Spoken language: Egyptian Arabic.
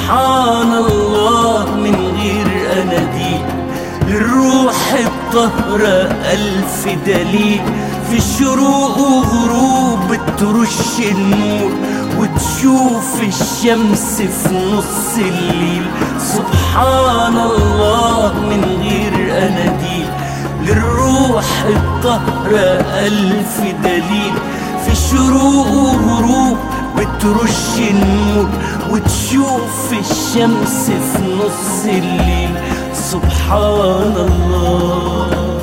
سبحان الله من غير أناديل للروح الطهرة ألف دليل في الشروق وغروب ترش النور وتشوف الشمس في نص الليل سبحان الله من غير أناديل للروح الطهرة ألف دليل في الشروق وغروب بترش النور وتشوف الشمس في نص الليل سبحان الله